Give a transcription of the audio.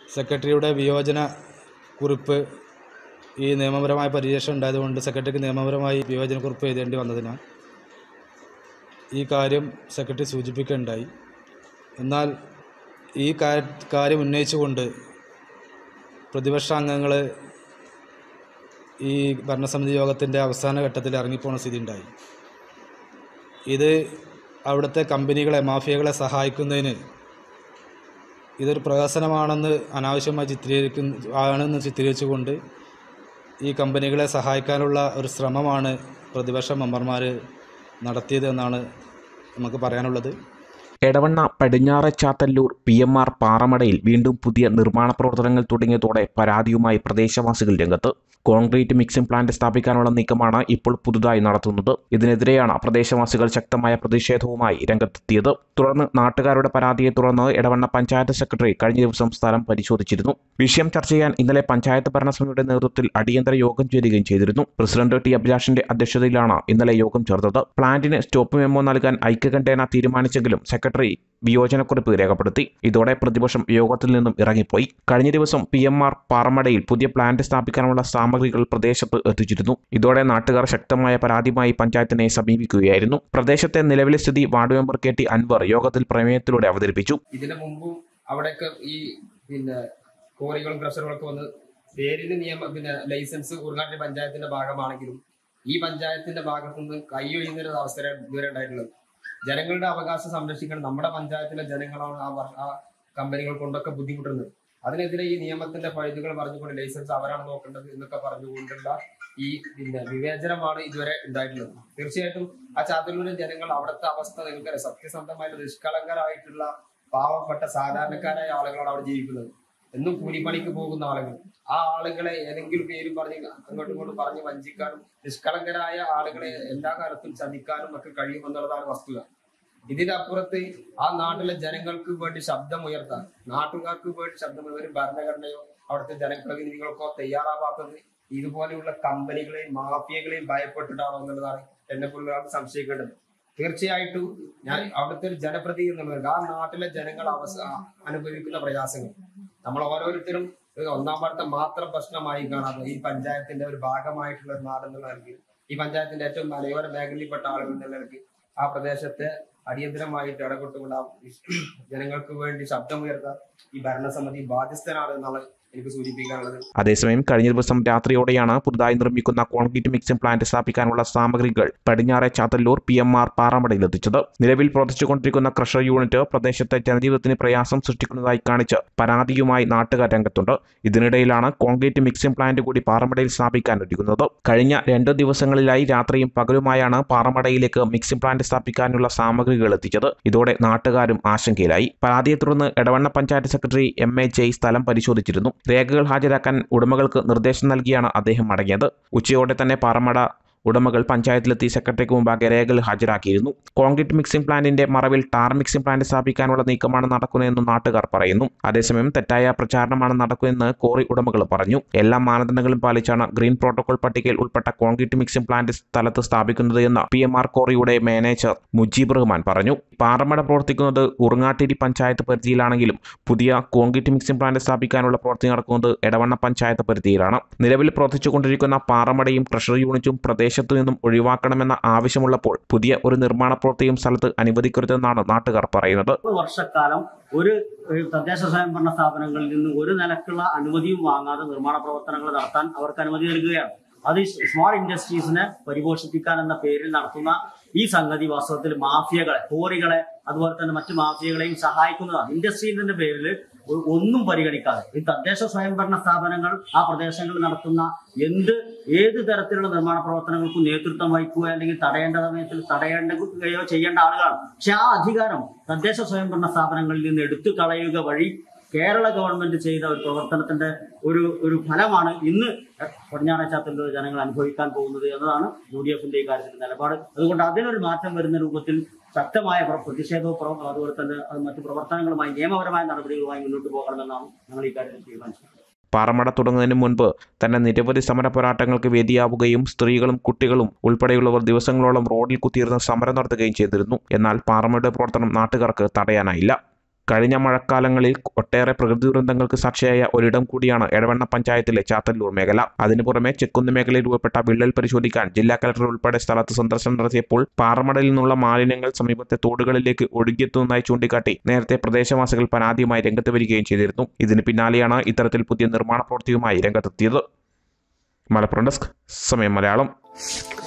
സെക്രട്ടറിയുടെ വിയോജന കുറിപ്പ് ഈ നിയമപരമായ പരിരക്ഷ ഉണ്ടായതുകൊണ്ട് സെക്രട്ടറിക്ക് നിയമപരമായി വിയോജനക്കുറിപ്പ് എഴുതേണ്ടി വന്നതിനാൽ ഈ കാര്യം സെക്രട്ടറി സൂചിപ്പിക്കുകയുണ്ടായി എന്നാൽ ഈ കാ- കാര്യം ഉന്നയിച്ചുകൊണ്ട് പ്രതിപക്ഷ അംഗങ്ങൾ ഈ ഭരണസമിതി യോഗത്തിൻ്റെ അവസാന ഘട്ടത്തിൽ ഇറങ്ങിപ്പോണ സ്ഥിതി ഉണ്ടായി ഇത് അവിടുത്തെ കമ്പനികളെ മാഫിയകളെ സഹായിക്കുന്നതിന് ഇതൊരു പ്രഹസനമാണെന്ന് അനാവശ്യമായി ചിത്രീകരിക്കുന്ന ആണെന്ന് ചിത്രീകരിച്ചുകൊണ്ട് ഈ കമ്പനികളെ സഹായിക്കാനുള്ള ഒരു ശ്രമമാണ് പ്രതിപക്ഷ മെമ്പർമാർ നടത്തിയത് എന്നാണ് നമുക്ക് പറയാനുള്ളത് എടവണ്ണ പടിഞ്ഞാറെ ചാത്തല്ലൂർ പി എം ആർ പാറമടയിൽ വീണ്ടും പുതിയ നിർമ്മാണ പ്രവർത്തനങ്ങൾ തുടങ്ങിയതോടെ പരാതിയുമായി പ്രദേശവാസികൾ രംഗത്ത് കോൺക്രീറ്റ് മിക്സിംഗ് പ്ലാന്റ് സ്ഥാപിക്കാനുള്ള നീക്കമാണ് ഇപ്പോൾ പുതുതായി നടത്തുന്നത് ഇതിനെതിരെയാണ് പ്രദേശവാസികൾ ശക്തമായ പ്രതിഷേധവുമായി രംഗത്തെത്തിയത് തുടർന്ന് നാട്ടുകാരുടെ പരാതിയെ തുടർന്ന് എടവണ്ണ പഞ്ചായത്ത് സെക്രട്ടറി കഴിഞ്ഞ ദിവസം സ്ഥലം പരിശോധിച്ചിരുന്നു വിഷയം ചർച്ച ചെയ്യാൻ ഇന്നലെ പഞ്ചായത്ത് ഭരണസമിതിയുടെ നേതൃത്വത്തിൽ അടിയന്തര യോഗം ചേരുകയും ചെയ്തിരുന്നു പ്രസിഡന്റ് ടി അഭിലാഷിന്റെ അധ്യക്ഷതയിലാണ് ഇന്നലെ യോഗം ചേർന്നത് പ്ലാന്റിന് സ്റ്റോപ്പ് മെമ്മോ നൽകാൻ ഐക്യകണ്ഠേന തീരുമാനിച്ചെങ്കിലും സെക്രട്ടറി വിയോജനക്കുറിപ്പ് രേഖപ്പെടുത്തി ഇതോടെ പ്രതിപക്ഷം യോഗത്തിൽ നിന്നും ഇറങ്ങിപ്പോയി കഴിഞ്ഞ ദിവസം പി എം ആർ പാറമടയിൽ പുതിയ പ്ലാന്റ് സ്ഥാപിക്കാനുള്ള സാമഗ്രികൾ പ്രദേശത്ത് എത്തിച്ചിരുന്നു ഇതോടെ നാട്ടുകാർ ശക്തമായ പരാതിയുമായി പഞ്ചായത്തിനെ സമീപിക്കുകയായിരുന്നു പ്രദേശത്തെ നിലവിലെ സ്ഥിതി ward member K T Anwar യോഗത്തിൽ പ്രമേയത്തിലൂടെ അവതരിപ്പിച്ചു ഇതിന് മുമ്പും അവിടെയൊക്കെ ഈ പിന്നെ കോറികളും ക്രഷറുകളൊക്കെ വന്ന് പേരിന് നിയമ പിന്നെ ലൈസൻസ് ഉറുങ്ങാട്ടി പഞ്ചായത്തിന്റെ ഭാഗമാണെങ്കിലും ഈ പഞ്ചായത്തിന്റെ ഭാഗത്തു നിന്ന് കൈയൊഴിയുന്ന ഒരു അവസരം ഇതുവരെ ഉണ്ടായിട്ടുള്ളത് ജനങ്ങളുടെ അവകാശം സംരക്ഷിക്കണം നമ്മുടെ പഞ്ചായത്തിലെ ജനങ്ങളാണ് ആ വർ- ആ കമ്പനികൾ കൊണ്ടൊക്കെ ബുദ്ധിമുട്ടുന്നത് അതിനെതിരെ ഈ നിയമത്തിന്റെ പഴുതുകൾ പറഞ്ഞുകൊണ്ട് ലൈസൻസ് അവരാണ് നോക്കേണ്ടത് എന്നൊക്കെ പറഞ്ഞുകൊണ്ടുള്ള ഈ പിന്നെ വിവേചനമാണ് ഇതുവരെ ഉണ്ടായിട്ടുള്ളത് തീർച്ചയായിട്ടും ആ ചാത്തല്ലൂരിലെ ജനങ്ങൾ അവിടുത്തെ അവസ്ഥ നിങ്ങൾക്കറിയാം സത്യസന്ധമായിട്ട് നിഷ്കളങ്കരായിട്ടുള്ള പാവപ്പെട്ട സാധാരണക്കാരായ ആളുകളാണ് അവിടെ ജീവിക്കുന്നത് എന്നും കൂലിപ്പണിക്ക് പോകുന്ന ആളുകൾ ആ ആളുകളെ ഏതെങ്കിലും പേരും പറഞ്ഞ് അങ്ങോട്ടും ഇങ്ങോട്ടും പറഞ്ഞ് വഞ്ചിക്കാനും നിഷ്കളങ്കരായ ആളുകളെ എല്ലാ കാലത്തും ചതിക്കാനും ഒക്കെ കഴിയുമെന്നുള്ളതാണ് വസ്തുത ഇതിന്റെ അപ്പുറത്ത് ആ നാട്ടിലെ ജനങ്ങൾക്ക് വേണ്ടി ശബ്ദം ഉയർത്താൻ നാട്ടുകാർക്ക് വേണ്ടി ശബ്ദം ഒരു ഭരണഘടനയോ അവിടുത്തെ ജനപ്രതിനിധികൾക്കോ തയ്യാറാവാത്തത് ഇതുപോലെയുള്ള കമ്പനികളെയും മാഫിയകളെയും ഭയപ്പെട്ടിട്ടാണോ എന്നുള്ളതാണ് എന്നെ പോലുള്ള സംശയിക്കേണ്ടത് തീർച്ചയായിട്ടും ഞാൻ അവിടുത്തെ ഒരു ജനപ്രതിനിധി എന്നുള്ളത് ആ നാട്ടിലെ ജനങ്ങൾ അവസ അനുഭവിക്കുന്ന പ്രയാസങ്ങൾ നമ്മൾ ഓരോരുത്തരും ഒരു ഒന്നാം പാടത്തെ മാത്രം പ്രശ്നമായി കാണാതെ ഈ പഞ്ചായത്തിന്റെ ഒരു ഭാഗമായിട്ടുള്ള ഒരു നാടെന്നുള്ള നിലയ്ക്ക് ഈ പഞ്ചായത്തിന്റെ ഏറ്റവും മലയോര മേഖലയിൽപ്പെട്ട ആളുകൾ എന്നുള്ള നിലയ്ക്ക് ആ പ്രദേശത്തെ അടിയന്തരമായിട്ട് ഇടപെട്ടുകൊണ്ട് ആ ജനങ്ങൾക്ക് വേണ്ടി ശബ്ദമുയർത്താൻ ഈ ഭരണസമിതി ബാധ്യസ്ഥനാണ് എന്നാണ് എനിക്ക് സൂചിപ്പിക്കാനുള്ളത് അതേസമയം കഴിഞ്ഞ ദിവസം രാത്രിയോടെയാണ് പുതുതായി നിർമ്മിക്കുന്ന കോൺക്രീറ്റ് മിക്സിംഗ് പ്ലാന്റ് സ്ഥാപിക്കാനുള്ള സാമഗ്രികൾ പടിഞ്ഞാറെ ചാത്തല്ലൂർ പി എം ആർ പാറമടയിൽ എത്തിച്ചത് നിലവിൽ പ്രവർത്തിച്ചുകൊണ്ടിരിക്കുന്ന ക്രഷർ യൂണിറ്റ് പ്രദേശത്തെ ജനജീവിതത്തിന് പ്രയാസം സൃഷ്ടിക്കുന്നതായി കാണിച്ച് പരാതിയുമായി നാട്ടുകാർ രംഗത്തുണ്ട് ഇതിനിടയിലാണ് കോൺക്രീറ്റ് മിക്സിംഗ് പ്ലാന്റ് കൂടി പാറമടയിൽ സ്ഥാപിക്കാൻ ഒരുങ്ങുന്നത് കഴിഞ്ഞ രണ്ട് ദിവസങ്ങളിലായി രാത്രിയും പകലുമായാണ് പാറമടയിലേക്ക് മിക്സിംഗ് പ്ലാന്റ് സ്ഥാപിക്കാനുള്ള സാമഗ്രികൾ എത്തിച്ചത് ഇതോടെ നാട്ടുകാരും ആശങ്കയിലായി പരാതിയെ തുടർന്ന് Edavanna panchayat secretary M A Jai സ്ഥലം പരിശോധിച്ചിരുന്നു രേഖകൾ ഹാജരാക്കാൻ ഉടമകൾക്ക് നിർദ്ദേശം നൽകിയാണ് അദ്ദേഹം മടങ്ങിയത് ഉച്ചയോടെ തന്നെ പാറമട ഉടമകൾ പഞ്ചായത്തിലെത്തി സെക്രട്ടറിക്ക് മുമ്പാകെ രേഖകൾ ഹാജരാക്കിയിരുന്നു കോൺക്രീറ്റ് മിക്സിംഗ് പ്ലാന്റിന്റെ മറവിൽ ടാർ മിക്സിംഗ് പ്ലാന്റ് സ്ഥാപിക്കാനുള്ള നീക്കമാണ് നടക്കുന്നതെന്ന് നാട്ടുകാർ പറയുന്നു അതേസമയം തെറ്റായ പ്രചാരണമാണ് നടക്കുന്നതെന്ന് കോറി ഉടമകൾ പറഞ്ഞു എല്ലാ മാനദണ്ഡങ്ങളും പാലിച്ചാണ് ഗ്രീൻ പ്രോട്ടോകോൾ പട്ടികയിൽ ഉൾപ്പെട്ട കോൺക്രീറ്റ് മിക്സിംഗ് പ്ലാന്റ് സ്ഥലത്ത് സ്ഥാപിക്കുന്നത് എന്ന് പി എം ആർ കോറിയുടെ മാനേജർ മുജീബ് റഹ്മാൻ പറഞ്ഞു പാറമട പ്രവർത്തിക്കുന്നത് ഉറുങ്ങാട്ടിരി പഞ്ചായത്ത് പരിധിയിലാണെങ്കിലും പുതിയ കോൺക്രീറ്റ് മിക്സിംഗ് പ്ലാന്റ് സ്ഥാപിക്കാനുള്ള പ്രവൃത്തി നടക്കുന്നത് എടവണ്ണ പഞ്ചായത്ത് പരിധിയിലാണ് നിലവിൽ പ്രവർത്തിച്ചുകൊണ്ടിരിക്കുന്ന പാറമടയും ക്രഷർ യൂണിറ്റും പ്രദേശത്തു നിന്നും ഒഴിവാക്കണമെന്ന ആവശ്യമുള്ളപ്പോൾ പുതിയ ഒരു നിർമ്മാണ പ്രവൃത്തിയും സ്ഥലത്ത് അനുവദിക്കരുതെന്നാണ് നാട്ടുകാർ പറയുന്നത് ഒരു വർഷക്കാലം ഒരു ഒരു തദ്ദേശ സ്വയംഭരണ സ്ഥാപനങ്ങളിൽ നിന്ന് ഒരു നിലക്കുള്ള അനുമതിയും വാങ്ങാതെ നിർമ്മാണ പ്രവർത്തനങ്ങൾ നടത്താൻ അവർക്ക് അനുമതി നൽകുകയാണ് അത് ഈ സ്മോൾ ഇൻഡസ്ട്രീസിനെ പരിപോഷിപ്പിക്കാൻ എന്ന പേരിൽ നടത്തുന്ന ഈ സംഗതി വാസ്തവത്തിൽ മാഫിയകളെ കോറികളെ അതുപോലെ തന്നെ മറ്റു മാഫിയകളെയും സഹായിക്കുന്നതാണ് ഇൻഡസ്ട്രീസിന്റെ പേരിൽ ഒ- ഒന്നും പരിഗണിക്കാതെ ഈ തദ്ദേശ സ്വയംഭരണ സ്ഥാപനങ്ങൾ ആ പ്രദേശങ്ങളിൽ നടത്തുന്ന എന്ത് ഏത് തരത്തിലുള്ള നിർമ്മാണ പ്രവർത്തനങ്ങൾക്കും നേതൃത്വം വഹിക്കുക അല്ലെങ്കിൽ തടയേണ്ട സമയത്തിൽ തടയേണ്ടയോ ചെയ്യേണ്ട ആളുകളാണ് പക്ഷെ ആ അധികാരം തദ്ദേശ സ്വയംഭരണ സ്ഥാപനങ്ങളിൽ നിന്ന് എടുത്തു കളയുക വഴി കേരള ഗവൺമെന്റ് ചെയ്ത ഒരു പ്രവർത്തനത്തിന്റെ ഒരു ഒരു ഫലമാണ് ഇന്ന് പടിഞ്ഞാറച്ചാത്തല്ലൂർ ജനങ്ങൾ അനുഭവിക്കാൻ പോകുന്നത് എന്നതാണ് യു ഡി എഫിന്റെ ഈ കാര്യത്തിൽ നിലപാട് അതുകൊണ്ട് അതിനൊരു മാറ്റം വരുന്ന രൂപത്തിൽ ശക്തമായ പ്ര- പ്രതിഷേധവും പ്രവ- അതുപോലെ തന്നെ അത് മറ്റു പ്രവർത്തനങ്ങളുമായി നിയമപരമായ നടപടികളുമായി മുന്നോട്ട് പോകണമെന്നാണ് ഞങ്ങൾ ഈ കാര്യത്തിൽ തീരുമാനിച്ചത് പാറമട തുടങ്ങുന്നതിന് മുൻപ് തന്നെ നിരവധി സമര പോരാട്ടങ്ങൾക്ക് വേദിയാവുകയും സ്ത്രീകളും കുട്ടികളും ഉൾപ്പെടെയുള്ളവർ ദിവസങ്ങളോളം റോഡിൽ കുത്തിയിരുന്ന് സമരം നടത്തുകയും ചെയ്തിരുന്നു എന്നാൽ പാറമടയുടെ പ്രവർത്തനം നാട്ടുകാർക്ക് തടയാനായില്ല കഴിഞ്ഞ മഴക്കാലങ്ങളിൽ ഒട്ടേറെ പ്രകൃതി ദുരന്തങ്ങൾക്ക് സാക്ഷിയായ ഒരിടം കൂടിയാണ് എടവണ്ണ പഞ്ചായത്തിലെ ചാത്തല്ലൂർ മേഖല അതിനു പുറമെ ചെക്കുന്ന് മേഖലയിൽ രൂപപ്പെട്ട വിള്ളൽ പരിശോധിക്കാൻ ജില്ലാ കലക്ടർ ഉൾപ്പെടെ സ്ഥലത്ത് സന്ദർശനം നടത്തിയപ്പോൾ പാറമടയിൽ നിന്നുള്ള മാലിന്യങ്ങൾ സമീപത്തെ തോടുകളിലേക്ക് ഒഴുകിയെത്തുന്നതായി ചൂണ്ടിക്കാട്ടി നേരത്തെ പ്രദേശവാസികൾ പരാതിയുമായി രംഗത്ത് വരികയും ചെയ്തിരുന്നു ഇതിന് പിന്നാലെയാണ് ഇത്തരത്തിൽ പുതിയ നിർമ്മാണ പ്രവൃത്തിയുമായി രംഗത്തെത്തിയത് മലപ്പുറം ഡെസ്ക് സമയം മലയാളം